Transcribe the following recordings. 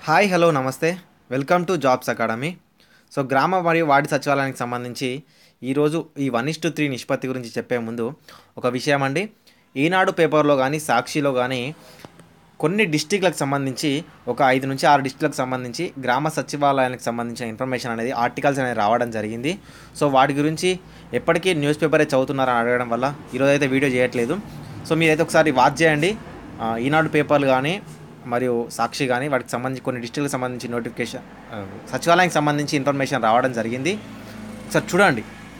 hi hello నమస్తే welcome to jobs academy so గ్రామ మరియు వార్డు సచివాలయానికి సంబంధించి ఈరోజు ఈ వన్ ఇస్ టు త్రీ నిష్పత్తి గురించి చెప్పే ముందు ఒక విషయం అండి ఈనాడు పేపర్లో కానీ సాక్షిలో కానీ కొన్ని డిస్టిక్లకు సంబంధించి ఒక ఐదు నుంచి ఆరు డిస్టిక్లకు సంబంధించి గ్రామ సచివాలయానికి సంబంధించిన ఇన్ఫర్మేషన్ అనేది ఆర్టికల్స్ అనేది రావడం జరిగింది సో వాటి గురించి ఎప్పటికీ న్యూస్ పేపరే చదువుతున్నారని అడగడం వల్ల ఈరోజు అయితే వీడియో చేయట్లేదు సో మీరైతే ఒకసారి వాచ్ చేయండి ఆ, ఈనాడు పేపర్లు కానీ మరియు సాక్షి కానీ వాటికి సంబంధించి కొన్ని డిస్టిక్లకు సంబంధించి నోటిఫికేషన్ ఆ, సచివాలయానికి సంబంధించి ఇన్ఫర్మేషన్ రావడం జరిగింది ఒకసారి చూడండి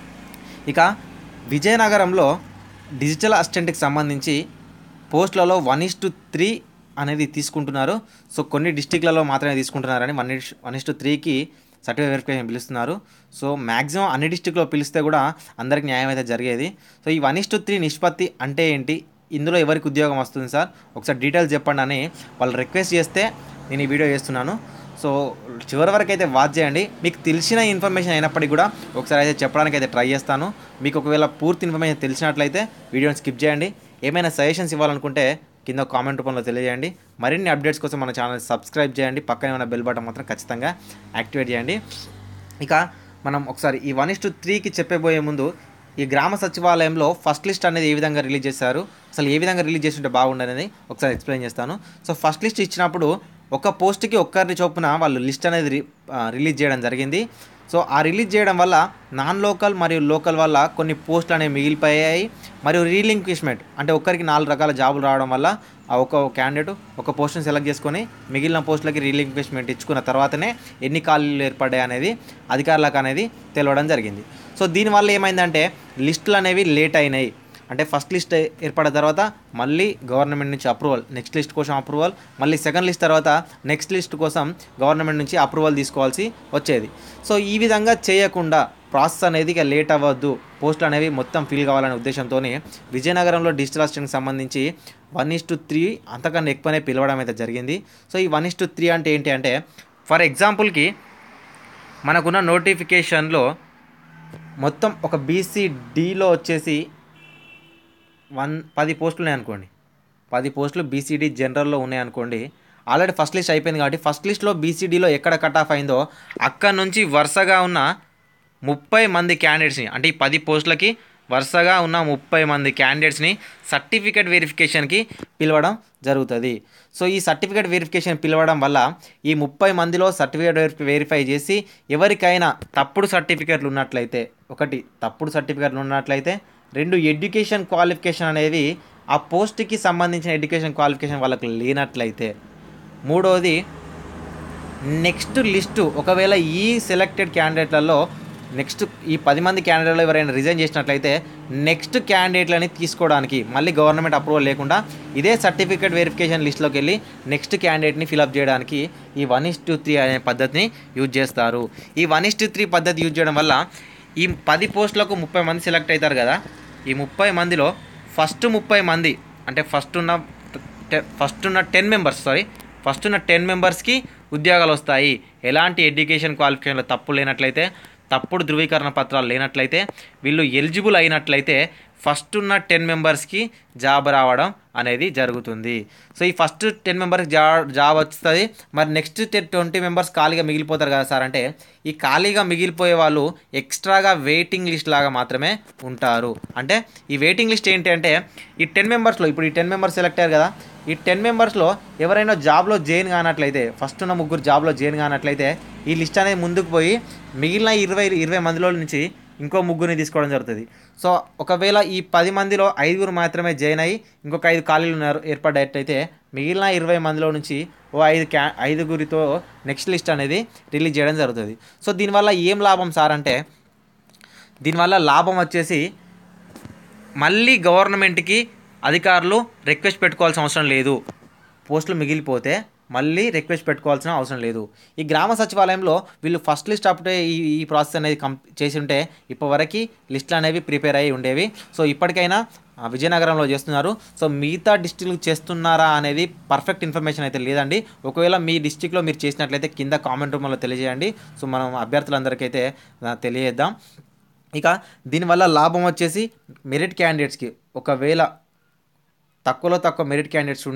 ఇక విజయనగరంలో డిజిటల్ అసిస్టెంట్కి సంబంధించి పోస్టులలో వన్ ఇస్ టు త్రీ అనేది తీసుకుంటున్నారు సో కొన్ని డిస్టిక్లలో మాత్రమే తీసుకుంటున్నారని one is one is to త్రీకి సర్టిఫికేట్ వెరిఫికేషన్ పిలుస్తున్నారు సో మ్యాక్సిమం అన్ని డిస్టిక్లో పిలిస్తే కూడా అందరికి న్యాయం అయితే జరిగేది సో ఈ వన్ ఇస్ టు త్రీ నిష్పత్తి అంటే ఏంటి ఇందులో ఎవరికి ఉద్యోగం వస్తుంది సార్ ఒకసారి డీటెయిల్స్ చెప్పండి అని వాళ్ళు రిక్వెస్ట్ చేస్తే నేను ఈ వీడియో చేస్తున్నాను సో చివరి వరకు అయితే వాచ్ చేయండి మీకు తెలిసిన ఇన్ఫర్మేషన్ అయినప్పటికీ కూడా ఒకసారి అయితే చెప్పడానికి అయితే ట్రై చేస్తాను మీకు ఒకవేళ పూర్తి ఇన్ఫర్మేషన్ తెలిసినట్లయితే వీడియోని స్కిప్ చేయండి ఏమైనా సజెషన్స్ ఇవ్వాలనుకుంటే కింద కామెంట్ రూపంలో తెలియజేయండి మరిన్ని అప్డేట్స్ కోసం మన ఛానల్ సబ్స్క్రైబ్ చేయండి పక్కనే ఉన్న బెల్ బటన్ మాత్రం ఖచ్చితంగా యాక్టివేట్ చేయండి ఇక మనం ఒకసారి ఈ వన్ ఇస్ టు త్రీకి చెప్పబోయే ముందు ఈ గ్రామ సచివాలయంలో ఫస్ట్ లిస్ట్ అనేది ఏ విధంగా రిలీజ్ చేశారు అసలు ఏ విధంగా రిలీజ్ చేస్తుంటే బాగుండనేది ఒకసారి ఎక్స్ప్లెయిన్ చేస్తాను సో ఫస్ట్ లిస్ట్ ఇచ్చినప్పుడు ఒక పోస్ట్కి ఒక్కరిని చొప్పున వాళ్ళు లిస్ట్ అనేది రి- ఆ, రిలీజ్ చేయడం జరిగింది సో ఆ రిలీజ్ చేయడం వల్ల నాన్ లోకల్ మరియు లోకల్ వల్ల కొన్ని పోస్టులు అనేవి మిగిలిపోయాయి మరియు రీలింక్విష్మెంట్ అంటే ఒక్కరికి నాలుగు రకాల జాబులు రావడం వల్ల ఆ ఒక క్యాండిడేట్ ఒక పోస్ట్ని సెలెక్ట్ చేసుకొని మిగిలిన పోస్టులకి రీలింక్విష్మెంట్ ఇచ్చుకున్న తర్వాతనే ఎన్ని ఖాళీలు ఏర్పడ్డాయి అనేది అధికారులకు అనేది తెలవడం జరిగింది సో దీనివల్ల ఏమైందంటే లిస్టులు అనేవి లేట్ అయినాయి అంటే ఫస్ట్ లిస్ట్ ఏర్పడిన తర్వాత మళ్ళీ గవర్నమెంట్ నుంచి అప్రూవల్ నెక్స్ట్ లిస్ట్ కోసం అప్రూవల్ మళ్ళీ సెకండ్ లిస్ట్ తర్వాత నెక్స్ట్ లిస్ట్ కోసం గవర్నమెంట్ నుంచి అప్రూవల్ తీసుకోవాల్సి వచ్చేది సో ఈ విధంగా చేయకుండా ప్రాసెస్ అనేది ఇక లేట్ అవ్వద్దు పోస్టులు అనేవి మొత్తం ఫిల్ కావాలనే ఉద్దేశంతో విజయనగరంలో డిజిటల్ అసిస్టెంట్కి సంబంధించి వన్ ఇస్ టు త్రీ అంతకన్నా ఎక్కువనే పిలవడం అయితే జరిగింది సో ఈ వన్ ఇస్ టు త్రీ అంటే ఏంటి అంటే ఫర్ ఎగ్జాంపుల్కి మనకున్న నోటిఫికేషన్లో మొత్తం ఒక బీసీడీలో వచ్చేసి వన్ పది పోస్టులు ఉన్నాయి అనుకోండి పది పోస్టులు బీసీడీ జనరల్లో ఉన్నాయి అనుకోండి ఆల్రెడీ ఫస్ట్ లిస్ట్ అయిపోయింది కాబట్టి ఫస్ట్ లిస్ట్లో బీసీడీలో ఎక్కడ కట్ ఆఫ్ అయిందో అక్కడ నుంచి వరుసగా ఉన్న ముప్పై మంది క్యాండిడేట్స్ని అంటే ఈ పది పోస్టులకి వరుసగా ఉన్న ముప్పై మంది క్యాండిడేట్స్ని సర్టిఫికేట్ వెరిఫికేషన్కి పిలవడం జరుగుతుంది సో ఈ సర్టిఫికేట్ వెరిఫికేషన్ పిలవడం వల్ల ఈ ముప్పై మందిలో సర్టిఫికేట్ వెరిఫి- వెరిఫై చేసి ఎవరికైనా తప్పుడు సర్టిఫికేట్లు ఉన్నట్లయితే ఒకటి తప్పుడు సర్టిఫికేట్లు ఉన్నట్లయితే రెండు ఎడ్యుకేషన్ క్వాలిఫికేషన్ అనేవి ఆ పోస్ట్కి సంబంధించిన ఎడ్యుకేషన్ క్వాలిఫికేషన్ వాళ్ళకి లేనట్లయితే మూడవది నెక్స్ట్ లిస్టు ఒకవేళ ఈ సెలెక్టెడ్ క్యాండిడేట్లలో నెక్స్ట్ ఈ పది మంది క్యాండిడేట్లు ఎవరైనా రిజైన్ చేసినట్లయితే నెక్స్ట్ క్యాండిడేట్లని తీసుకోవడానికి మళ్ళీ గవర్నమెంట్ అప్రూవల్ లేకుండా ఇదే సర్టిఫికేట్ వెరిఫికేషన్ లిస్ట్లోకి వెళ్ళి నెక్స్ట్ క్యాండిడేట్ని ఫిలప్ చేయడానికి ఈ వన్ ఇస్ టూ త్రీ అనే పద్ధతిని యూజ్ చేస్తారు ఈ వన్ ఇస్ టూ త్రీ పద్ధతి యూజ్ చేయడం వల్ల ఈ పది పోస్టులకు ముప్పై మంది సెలెక్ట్ అవుతారు కదా ఈ ముప్పై మందిలో ఫస్ట్ ముప్పై మంది అంటే ఫస్ట్ ఉన్న టె- ఫస్ట్ ఉన్న టెన్ మెంబర్స్ సారీ ఫస్ట్ ఉన్న టెన్ మెంబర్స్కి ఉద్యోగాలు వస్తాయి ఎలాంటి ఎడ్యుకేషన్ క్వాలిఫికేషన్లో తప్పు లేనట్లయితే తప్పుడు ధృవీకరణ పత్రాలు లేనట్లయితే వీళ్ళు ఎలిజిబుల్ అయినట్లయితే ఫస్ట్ ఉన్న టెన్ మెంబర్స్కి జాబ్ రావడం అనేది జరుగుతుంది సో ఈ ఫస్ట్ టెన్ మెంబర్స్కి జా జాబ్ వస్తుంది మరి నెక్స్ట్ ట్వంటీ మెంబర్స్ ఖాళీగా మిగిలిపోతారు కదా సార్ అంటే ఈ ఖాళీగా మిగిలిపోయే వాళ్ళు ఎక్స్ట్రాగా వెయిటింగ్ లిస్ట్ లాగా మాత్రమే ఉంటారు అంటే ఈ వెయిటింగ్ లిస్ట్ ఏంటి అంటే ఈ టెన్ మెంబర్స్లో ఇప్పుడు ఈ టెన్ మెంబర్స్ సెలెక్ట్ అయ్యారు కదా ఈ టెన్ మెంబర్స్లో ఎవరైనా జాబ్లో జాయిన్ కానట్లయితే ఫస్ట్ ఉన్న ముగ్గురు జాబ్లో జాయిన్ కానట్లయితే ఈ లిస్ట్ అనేది ముందుకు పోయి మిగిలిన ఇరవై ఇరవై మందిలో నుంచి ఇంకో ముగ్గురిని తీసుకోవడం జరుగుతుంది సో ఒకవేళ ఈ పది మందిలో ఐదుగురు మాత్రమే జాయిన్ అయ్యి ఇంకొక ఐదు ఖాళీలు ఉన్నారు ఏర్పడ్డట్టయితే మిగిలిన ఇరవై మందిలో నుంచి ఓ ఐదు క్యా ఐదుగురితో నెక్స్ట్ లిస్ట్ అనేది రిలీజ్ చేయడం జరుగుతుంది సో దీనివల్ల ఏం లాభం సార్ అంటే దీనివల్ల లాభం వచ్చేసి మళ్ళీ గవర్నమెంట్కి అధికారులు రిక్వెస్ట్ పెట్టుకోవాల్సిన అవసరం లేదు పోస్టులు మిగిలిపోతే మళ్ళీ రిక్వెస్ట్ పెట్టుకోవాల్సిన అవసరం లేదు ఈ గ్రామ సచివాలయంలో వీళ్ళు ఫస్ట్ లిస్ట్ అప్పుడే ఈ ఈ ప్రాసెస్ అనేది కం చేసి ఉంటే ఇప్పటివరకు లిస్టులు అనేవి ప్రిపేర్ అయ్యి ఉండేవి సో ఇప్పటికైనా ఆ, విజయనగరంలో చేస్తున్నారు సో మిగతా డిస్టిక్లు చేస్తున్నారా అనేది పర్ఫెక్ట్ ఇన్ఫర్మేషన్ అయితే లేదండి ఒకవేళ మీ డిస్టిక్లో మీరు చేసినట్లయితే కింద కామెంట్ రూపంలో తెలియజేయండి సో మనం అభ్యర్థులందరికైతే ఆ, తెలియజేద్దాం ఇక దీనివల్ల లాభం వచ్చేసి మెరిట్ క్యాండిడేట్స్కి ఒకవేళ తక్కువలో తక్కువ మెరిట్ క్యాండిడేట్స్ ఉండి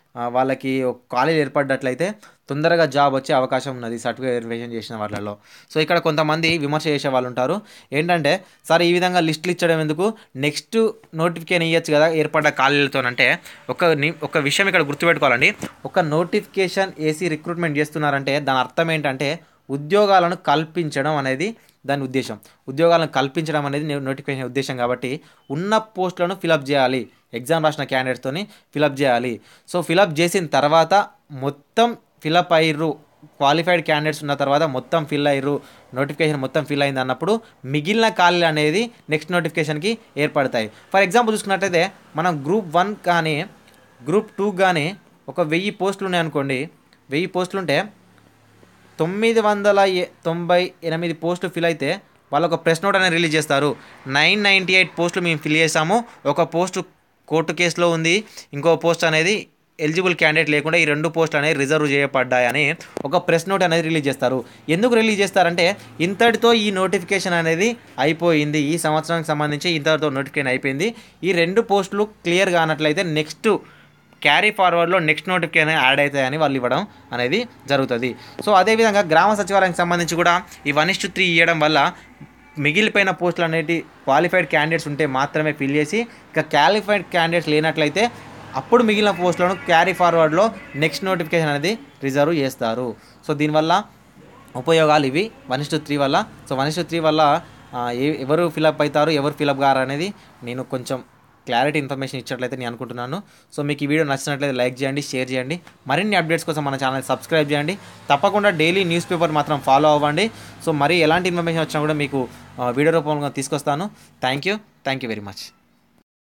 ఆ, వాళ్ళకి ఒక కాలేజ్ ఏర్పడ్డట్లయితే తొందరగా జాబ్ వచ్చే అవకాశం ఉన్నది సర్టిఫికేట్ వెరిఫికేషన్ చేసిన వాళ్ళలో సో ఇక్కడ కొంతమంది విమర్శ చేసే వాళ్ళు ఉంటారు ఏంటంటే సార్ ఈ విధంగా లిస్టులు ఇచ్చడం ఎందుకు నెక్స్ట్ నోటిఫికేషన్ ఇవ్వచ్చు కదా ఏర్పడ్డ ఖాళీలతోనంటే ఒక ని- ఒక విషయం ఇక్కడ గుర్తుపెట్టుకోవాలండి ఒక నోటిఫికేషన్ ఏసీ రిక్రూట్మెంట్ చేస్తున్నారంటే దాని అర్థం ఏంటంటే ఉద్యోగాలను కల్పించడం అనేది దాని ఉద్దేశం ఉద్యోగాలను కల్పించడం అనేది నే- నోటిఫికేషన్ ఉద్దేశం కాబట్టి ఉన్న పోస్టులను ఫిలప్ చేయాలి ఎగ్జామ్ రాసిన క్యాండిడేట్స్తోని ఫిలప్ చేయాలి సో ఫిలప్ చేసిన తర్వాత మొత్తం ఫిలప్ అయ్యారు క్వాలిఫైడ్ క్యాండిడేట్స్ ఉన్న తర్వాత మొత్తం ఫిల్ అయ్యారు నోటిఫికేషన్ మొత్తం ఫిల్ అయింది అన్నప్పుడు మిగిలిన ఖాళీలు అనేది నెక్స్ట్ నోటిఫికేషన్కి ఏర్పడతాయి ఫర్ ఎగ్జాంపుల్ చూసుకున్నట్లయితే మనం గ్రూప్ వన్ కానీ గ్రూప్ టూ కానీ ఒక వెయ్యి పోస్టులు ఉన్నాయనుకోండి వెయ్యి పోస్టులు ఉంటే తొమ్మిది వందల ఎ- తొంభై ఎనిమిది పోస్టులు ఫిల్ అయితే వాళ్ళు ఒక ప్రెస్ నోట్ అనేది రిలీజ్ చేస్తారు నైన్ నైంటీ ఎయిట్ పోస్టులు మేము ఫిల్ చేసాము ఒక పోస్టు కోర్టు కేసులో ఉంది ఇంకో పోస్ట్ అనేది ఎలిజిబుల్ క్యాండిడేట్ లేకుండా ఈ రెండు పోస్టులు అనేవి రిజర్వ్ చేయబడ్డాయని ఒక ప్రెస్ నోట్ అనేది రిలీజ్ చేస్తారు ఎందుకు రిలీజ్ చేస్తారంటే ఇంతటితో ఈ నోటిఫికేషన్ అనేది అయిపోయింది ఈ సంవత్సరానికి సంబంధించి ఇంతటితో నోటిఫికేషన్ అయిపోయింది ఈ రెండు పోస్టులు క్లియర్ కానట్లయితే నెక్స్ట్ క్యారీ ఫార్వర్డ్లో నెక్స్ట్ నోటిఫికేషన్ యాడ్ అవుతాయని వాళ్ళు ఇవ్వడం అనేది జరుగుతుంది సో అదేవిధంగా గ్రామ సచివాలయానికి సంబంధించి కూడా ఈ వన్ ఇస్ త్రీ ఇవ్వడం వల్ల మిగిలిపోయిన పోస్టులు అనేటి క్వాలిఫైడ్ క్యాండిడేట్స్ ఉంటే మాత్రమే ఫిల్ చేసి ఇక క్వాలిఫైడ్ క్యాండిడేట్స్ లేనట్లయితే అప్పుడు మిగిలిన పోస్టులను క్యారీ ఫార్వర్డ్లో నెక్స్ట్ నోటిఫికేషన్ అనేది రిజర్వ్ చేస్తారు సో దీనివల్ల ఉపయోగాలు ఇవి వన్ ఇస్ త్రీ వల్ల సో వన్ ఇస్ త్రీ వల్ల ఆ, ఏ- ఎవరు ఫిలప్ అవుతారు ఎవరు ఫిలప్ గారు అనేది నేను కొంచెం క్లారిటీ ఇన్ఫర్మేషన్ ఇచ్చినట్లయితే నేను అనుకుంటున్నాను సో మీకు ఈ వీడియో నచ్చినట్లయితే లైక్ చేయండి షేర్ చేయండి మరిన్ని అప్డేట్స్ కోసం మన ఛానల్ సబ్స్క్రైబ్ చేయండి తప్పకుండా డైలీ న్యూస్ పేపర్ మాత్రం ఫాలో అవ్వండి సో మరి ఎలాంటి ఇన్ఫర్మేషన్ వచ్చినా కూడా మీకు ఆ, వీడియో రూపంలో తీసుకొస్తాను thank you thank you very much